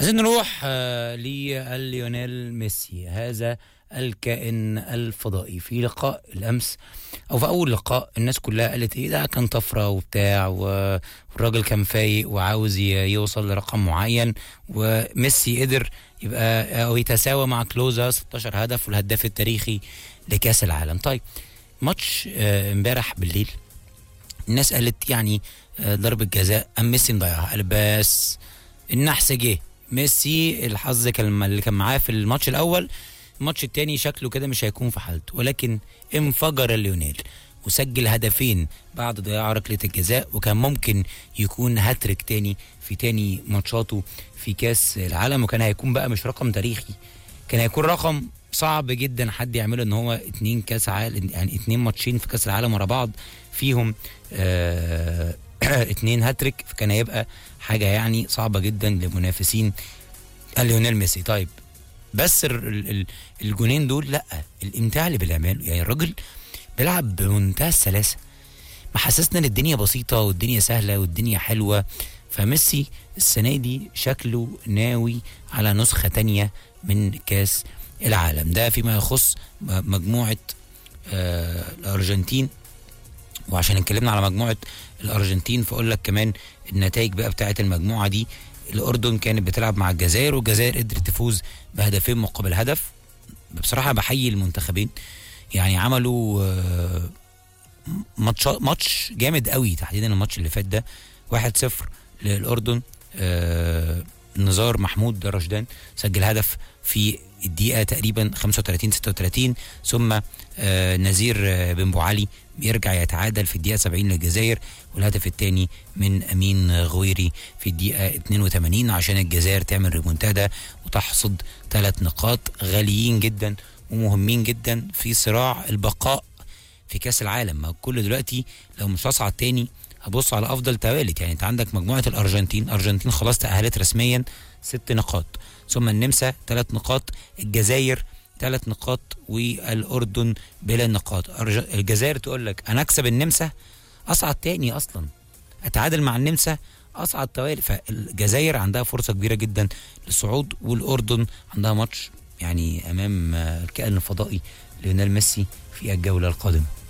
عايزين نروح آه، لليونيل ميسي هذا الكائن الفضائي في لقاء الامس او في اول لقاء الناس كلها قالت ايه ده كان طفره وبتاع و- والراجل كان فايق وعاوز ي- يوصل لرقم معين وميسي قدر يبقى او يتساوى مع كلوزا 16 هدف والهداف التاريخي لكاس العالم طيب ماتش آه، امبارح بالليل الناس قالت يعني آه، ضربة جزاء ام ميسي مضيعها قال بس النحس جه ميسي الحظ كان اللي كان معاه في الماتش الاول الماتش التاني شكله كده مش هيكون في حالته ولكن انفجر ليونيل وسجل هدفين بعد ضياع ركله الجزاء وكان ممكن يكون هاتريك تاني في تاني ماتشاته في كاس العالم وكان هيكون بقى مش رقم تاريخي كان هيكون رقم صعب جدا حد يعمله ان هو اتنين كاس عالم يعني اتنين ماتشين في كاس العالم ورا بعض فيهم آه اتنين هاتريك فكان هيبقى حاجه يعني صعبه جدا لمنافسين ليونيل ميسي طيب بس ال- ال- ال- الجونين دول لا الامتاع اللي بيعمله يعني الراجل بيلعب بمنتهى السلاسه محسسنا ان الدنيا بسيطه والدنيا سهله والدنيا حلوه فميسي السنه دي شكله ناوي على نسخه تانية من كاس العالم ده فيما يخص م- مجموعه آه الارجنتين وعشان اتكلمنا على مجموعه الارجنتين فاقول لك كمان النتائج بقى بتاعه المجموعه دي الاردن كانت بتلعب مع الجزائر والجزائر قدرت تفوز بهدفين مقابل هدف بصراحه بحيي المنتخبين يعني عملوا آه، ماتش ماتش جامد قوي تحديدا الماتش اللي فات ده 1-0 للاردن آه، نزار محمود رشدان سجل هدف في الدقيقه تقريبا 35 36 ثم آه، نزير آه، بن بو علي بيرجع يتعادل في الدقيقه 70 للجزائر والهدف الثاني من امين غويري في الدقيقه 82 عشان الجزائر تعمل ريمونتادا وتحصد ثلاث نقاط غاليين جدا ومهمين جدا في صراع البقاء في كاس العالم ما كل دلوقتي لو مش هصعد تاني هبص على افضل توالت يعني انت عندك مجموعه الارجنتين الارجنتين خلاص تاهلت رسميا ست نقاط ثم النمسا ثلاث نقاط الجزائر ثلاث نقاط والاردن بلا نقاط أرج- الجزائر تقول لك انا اكسب النمسا اصعد تاني اصلا اتعادل مع النمسا اصعد توالي فالجزائر عندها فرصه كبيره جدا للصعود والاردن عندها ماتش يعني امام آه، الكائن الفضائي ليونيل ميسي في الجوله القادمه